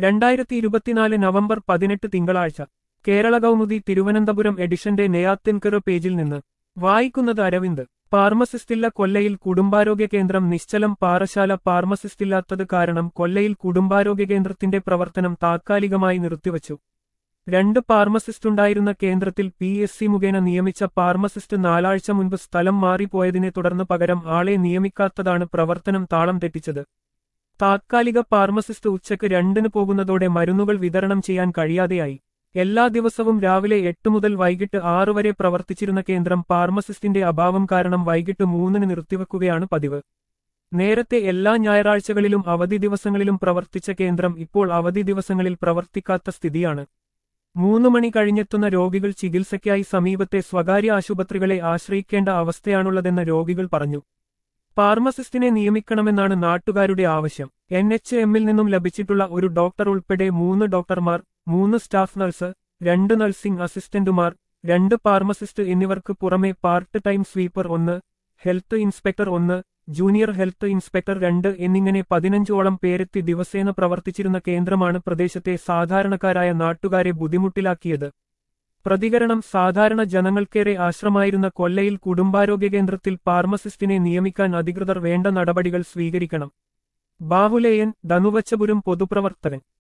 രണ്ടായിരത്തി ഇരുപത്തിനാല് നവംബർ പതിനെട്ട് തിങ്കളാഴ്ച കേരള കൗമുദി തിരുവനന്തപുരം എഡിഷന്റെ നെയ്യാത്തിൻകറ് പേജിൽ നിന്ന് വായിക്കുന്നത് അരവിന്ദ് ഫാർമസിസ്റ്റില്ല കൊല്ലയിൽ കുടുംബാരോഗ്യ കേന്ദ്രം നിശ്ചലം പാറശാല ഫാർമസിസ്റ്റില്ലാത്തത് കാരണം കൊല്ലയിൽ കുടുംബാരോഗ്യ കേന്ദ്രത്തിന്റെ പ്രവർത്തനം താത്കാലികമായി നിർത്തിവച്ചു രണ്ട് ഫാർമസിസ്റ്റുണ്ടായിരുന്ന കേന്ദ്രത്തിൽ പി എസ് സി മുഖേന നിയമിച്ച ഫാർമസിസ്റ്റ് നാലാഴ്ച മുൻപ് സ്ഥലം മാറിപ്പോയതിനെ തുടർന്ന് പകരം ആളെ നിയമിക്കാത്തതാണ് പ്രവർത്തനം താളം തെറ്റിച്ചത് താത്കാലിക ഫാർമസിസ്റ്റ് ഉച്ചയ്ക്ക് രണ്ടിന് പോകുന്നതോടെ മരുന്നുകൾ വിതരണം ചെയ്യാൻ കഴിയാതെയായി എല്ലാ ദിവസവും രാവിലെ എട്ട് മുതൽ വൈകിട്ട് ആറ് വരെ പ്രവർത്തിച്ചിരുന്ന കേന്ദ്രം ഫാർമസിസ്റ്റിന്റെ അഭാവം കാരണം വൈകിട്ട് മൂന്നിന് നിർത്തിവെക്കുകയാണ് പതിവ് നേരത്തെ എല്ലാ ഞായറാഴ്ചകളിലും അവധി ദിവസങ്ങളിലും പ്രവർത്തിച്ച കേന്ദ്രം ഇപ്പോൾ അവധി ദിവസങ്ങളിൽ പ്രവർത്തിക്കാത്ത സ്ഥിതിയാണ് മൂന്ന് മണി കഴിഞ്ഞെത്തുന്ന രോഗികൾ ചികിത്സയ്ക്കായി സമീപത്തെ സ്വകാര്യ ആശുപത്രികളെ ആശ്രയിക്കേണ്ട അവസ്ഥയാണുള്ളതെന്ന് രോഗികൾ പറഞ്ഞു ഫാർമസിസ്റ്റിനെ നിയമിക്കണമെന്നാണ് നാട്ടുകാരുടെ ആവശ്യം എൻ എച്ച് എമ്മിൽ നിന്നും ലഭിച്ചിട്ടുള്ള ഒരു ഡോക്ടർ ഉൾപ്പെടെ മൂന്ന് ഡോക്ടർമാർ മൂന്ന് സ്റ്റാഫ് നഴ്സ് രണ്ട് നഴ്സിംഗ് അസിസ്റ്റന്റുമാർ രണ്ട് ഫാർമസിസ്റ്റ് എന്നിവർക്ക് പുറമെ പാർട്ട് ടൈം സ്വീപ്പർ ഒന്ന് ഹെൽത്ത് ഇൻസ്പെക്ടർ ഒന്ന് ജൂനിയർ ഹെൽത്ത് ഇൻസ്പെക്ടർ രണ്ട് എന്നിങ്ങനെ പതിനഞ്ചോളം പേരെത്തി ദിവസേന പ്രവർത്തിച്ചിരുന്ന കേന്ദ്രമാണ് പ്രദേശത്തെ സാധാരണക്കാരായ നാട്ടുകാരെ ബുദ്ധിമുട്ടിലാക്കിയത് പ്രതികരണം സാധാരണ ജനങ്ങൾക്കേറെ ആശ്രമായിരുന്ന കൊല്ലയിൽ കുടുംബാരോഗ്യ കേന്ദ്രത്തിൽ ഫാർമസിസ്റ്റിനെ നിയമിക്കാൻ അധികൃതർ വേണ്ട നടപടികൾ സ്വീകരിക്കണം ബാഹുലേയൻ ധനുവച്ചപുരം പൊതുപ്രവർത്തകൻ